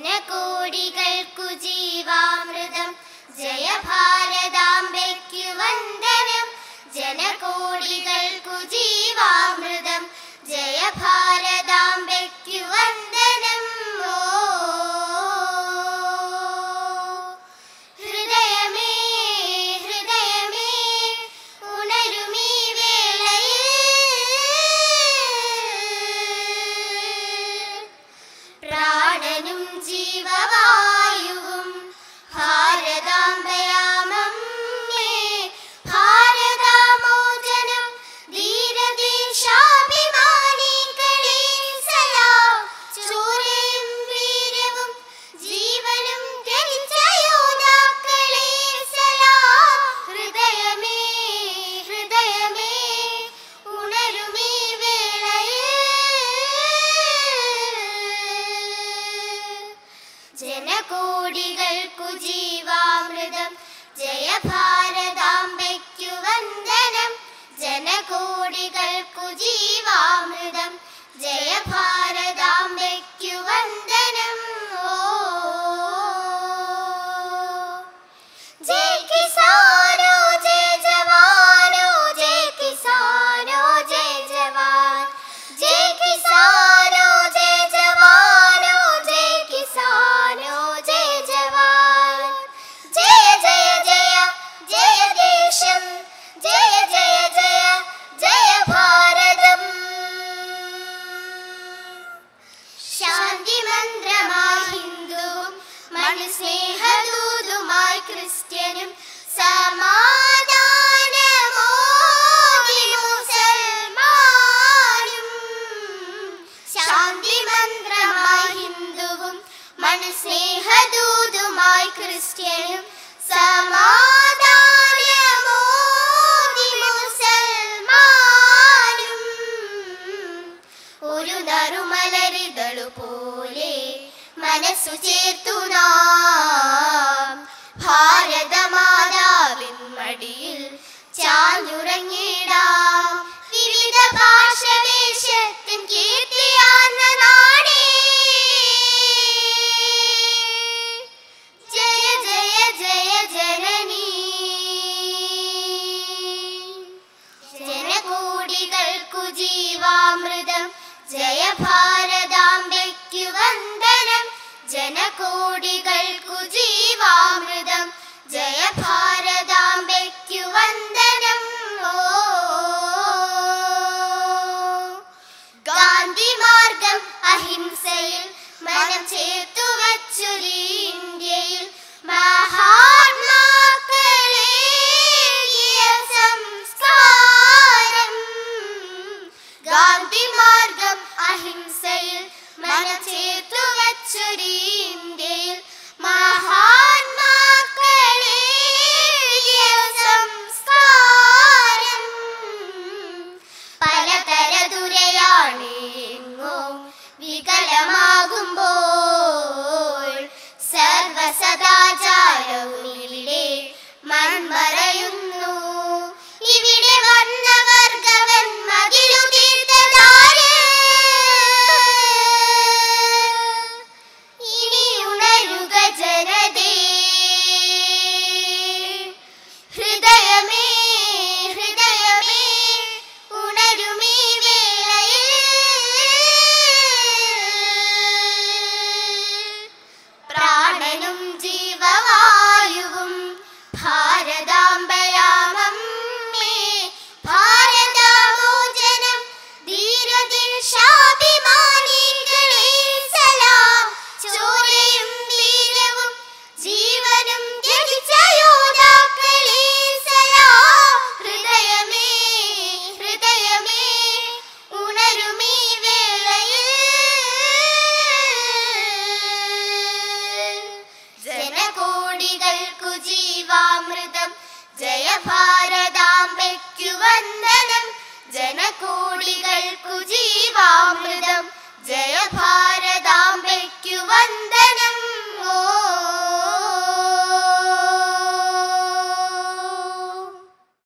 ജനകോടികൾക്കു ജീവാമൃതം ജയ ഭാരതാംബയ്ക്കു വന്ദനം ജനകോടികൾക്കു ജീവാമൃതം ജയ ഭാരതാംബയ്ക്കു വന്ദനം ഓ ഹൃദയമേ ഹൃദയമേ ഉണരുമീ വേളയിൽ പ്രാണനും ജീവവായുവും ഭാരതാംബയാമമ്മേ ഭാരതാമോചനം ധീരദേശാഭിമാനികളെ സലാം ചോരയും വീര്യവും ജീവനും ത്യജിച്ച യോദ്ധാക്കളെ സലാം ഹൃദയമേ ഹൃദയമേ ഉണരുമീ വേളയിൽ ജനകോടികൾക്കു ജീവാമൃതം ജയ ഭാരതാംബയ്ക്കു വന്ദനം ജനകോടികൾക്കു ജീവാമൃതം ജയ ഭാരതാംബയ്ക്കു വന്ദനം ഓ ജയ് കിസാനോ ജയ് ജവാനോ ജയ് കിസാനോ ജയ് ജവാൻ ജയ് കിസാനോ ജയ് ജവാനോ ജയ് കിസാനോ ജയ് ജവാൻ ജയ ജയ ജയ ജയ ദേശം ജയ ജയ ജയ ജയ ഭാരതം ശാന്തി മന്ത്രമായി ഹിന്ദുവും മനുസ്നേഹദൂതുമായി ക്രിസ്ത്യനും സമാധാനമോദി മുസൽമാനും ശാന്തി മന്ത്രമായി ഹിന്ദുവും മനുസ്നേഹദൂതുമായി ക്രിസ്ത്യനും സമാധാനമോദി മുസൽമാനും ഒരു നറുമലരിതളു പോലെ മനസ്സു ചേർത്തു നാം ഭാരതമാതാവിൻ മടിയിൽ ചാഞ്ഞുറങ്ങിടാം വിവിധ ഭാഷവേഷത്തിൻ കീർത്തിയാർന്ന നാടേ ജയ ജയ ജയ ജനനീ ജനകോടികൾക്കു ജീവാമൃതം ജയ ഭാരതാംബയ്ക്കു വന്ദനം ജനകോടികൾക്കു ജീവാമൃതം ജയ ഭാരതാംബയ്ക്കു വന്ദനം ഓ ഗാന്ധി മാർഗം അഹിംസയിൽ മനം ചേർത്ത്